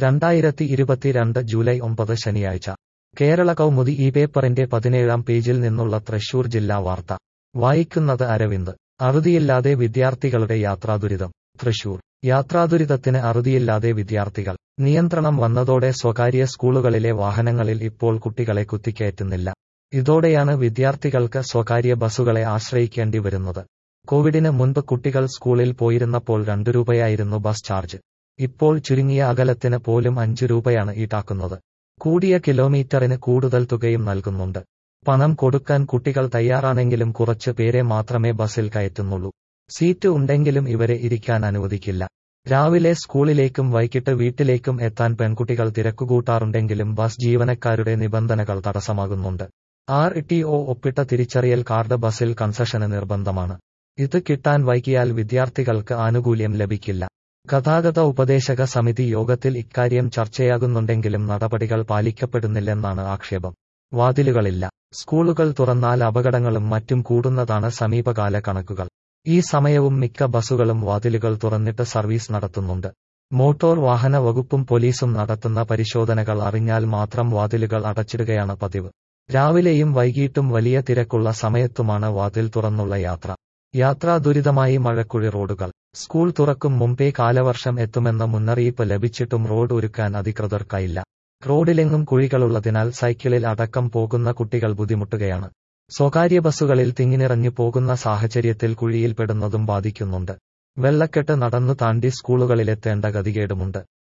രണ്ടായിരത്തി ഇരുപത്തിരണ്ട് ജൂലൈ ഒമ്പത് ശനിയാഴ്ച കേരള കൗമുദി ഈ പേപ്പറിന്റെ പതിനേഴാം പേജിൽ നിന്നുള്ള തൃശൂർ ജില്ലാ വാർത്ത വായിക്കുന്നത് അരവിന്ദ് അറുതിയില്ലാതെ വിദ്യാർത്ഥികളുടെ യാത്രാദുരിതം തൃശൂർ യാത്രാദുരിതത്തിന് അറുതിയില്ലാതെ വിദ്യാർത്ഥികൾ നിയന്ത്രണം വന്നതോടെ സ്വകാര്യ സ്കൂളുകളിലെ വാഹനങ്ങളിൽ ഇപ്പോൾ കുട്ടികളെ കുത്തിക്കയറ്റുന്നില്ല ഇതോടെയാണ് വിദ്യാർത്ഥികൾക്ക് സ്വകാര്യ ബസ്സുകളെ ആശ്രയിക്കേണ്ടി വരുന്നത് കോവിഡിന് മുൻപ് കുട്ടികൾ സ്കൂളിൽ പോയിരുന്നപ്പോൾ രണ്ടു രൂപയായിരുന്നു ബസ് ചാർജ് ഇപ്പോൾ ചുരുങ്ങിയ അകലത്തിന് പോലും അഞ്ചു രൂപയാണ് ഈടാക്കുന്നത് കൂടിയ കിലോമീറ്ററിന് കൂടുതൽ തുകയും നൽകുന്നുണ്ട് പണം കൊടുക്കാൻ കുട്ടികൾ തയ്യാറാണെങ്കിലും കുറച്ച് പേരെ മാത്രമേ ബസ്സിൽ കയറ്റുന്നുള്ളൂ സീറ്റ് ഉണ്ടെങ്കിലും ഇവരെ ഇരിക്കാൻ അനുവദിക്കില്ല രാവിലെ സ്കൂളിലേക്കും വൈകിട്ട് വീട്ടിലേക്കും എത്താൻ പെൺകുട്ടികൾ തിരക്കുകൂട്ടാറുണ്ടെങ്കിലും ബസ് ജീവനക്കാരുടെ നിബന്ധനകൾ തടസ്സമാകുന്നുണ്ട് ആർ ടി ഒ ഒപ്പിട്ട തിരിച്ചറിയൽ കാർഡ് ബസ്സിൽ കൺസഷന് നിർബന്ധമാണ് ഇത് കിട്ടാൻ വൈകിയാൽ വിദ്യാർത്ഥികൾക്ക് ആനുകൂല്യം ലഭിക്കില്ല ഗതാഗത ഉപദേശക സമിതി യോഗത്തിൽ ഇക്കാര്യം ചർച്ചയാകുന്നുണ്ടെങ്കിലും നടപടികൾ പാലിക്കപ്പെടുന്നില്ലെന്നാണ് ആക്ഷേപം വാതിലുകളില്ല സ്കൂളുകൾ തുറന്നാൽ അപകടങ്ങളും മറ്റും കൂടുന്നതാണ് സമീപകാല കണക്കുകൾ ഈ സമയവും മിക്ക ബസ്സുകളും വാതിലുകൾ തുറന്നിട്ട് സർവീസ് നടത്തുന്നുണ്ട് മോട്ടോർ വാഹന വകുപ്പും പോലീസും നടത്തുന്ന പരിശോധനകൾ അറിഞ്ഞാൽ മാത്രം വാതിലുകൾ അടച്ചിടുകയാണ് പതിവ് രാവിലെയും വൈകിട്ടും വലിയ തിരക്കുള്ള സമയത്തുമാണ് വാതിൽ തുറന്നുള്ള യാത്ര യാത്രാ ദുരിതമായി മഴക്കുഴി റോഡുകൾ സ്കൂൾ തുറക്കും മുമ്പേ കാലവർഷം എത്തുമെന്ന മുന്നറിയിപ്പ് ലഭിച്ചിട്ടും റോഡ് ഒരുക്കാൻ അധികൃതർക്കായില്ല റോഡിലെങ്ങും കുഴികളുള്ളതിനാൽ സൈക്കിളിൽ അടക്കം പോകുന്ന കുട്ടികൾ ബുദ്ധിമുട്ടുകയാണ് സ്വകാര്യ ബസ്സുകളിൽ തിങ്ങിനിറഞ്ഞു പോകുന്ന സാഹചര്യത്തിൽ കുഴിയിൽപ്പെടുന്നതും ബാധിക്കുന്നുണ്ട് വെള്ളക്കെട്ട് നടന്നു താണ്ടി സ്കൂളുകളിലെത്തേണ്ട ഗതികേടുമുണ്ട്